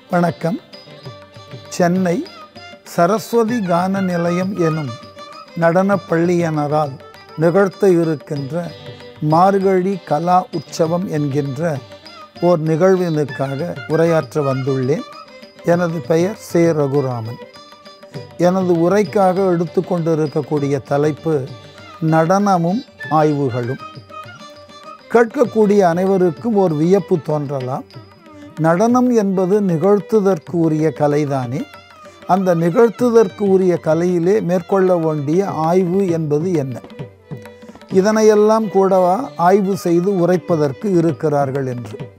வணக்கம் சென்னை சரஸ்வதி கான நிலையம் எனும் நடனப் பள்ளியினரால் நிகழ்த்த இருக்கின்ற மார்கழி கலா உற்சவம் என்கின்ற ஓர் நிகழ்வினுக்காக உரையாற்ற வந்துள்ளேன் எனது பெயர் சே ரகுராமன் எனது உரைக்காக எடுத்துக்கொண்டிருக்கக்கூடிய தலைப்பு நடனமும் ஆய்வுகளும் கேட்கக்கூடிய அனைவருக்கும் ஒரு வியப்பு தோன்றலாம் நடனம் என்பது நிகழ்த்துதற்கு உரிய கலைதானே அந்த நிகழ்த்துதற்கு உரிய கலையிலே மேற்கொள்ள வேண்டிய ஆய்வு என்பது என்ன இதனையெல்லாம் கூடவா ஆய்வு செய்து உரைப்பதற்கு இருக்கிறார்கள் என்று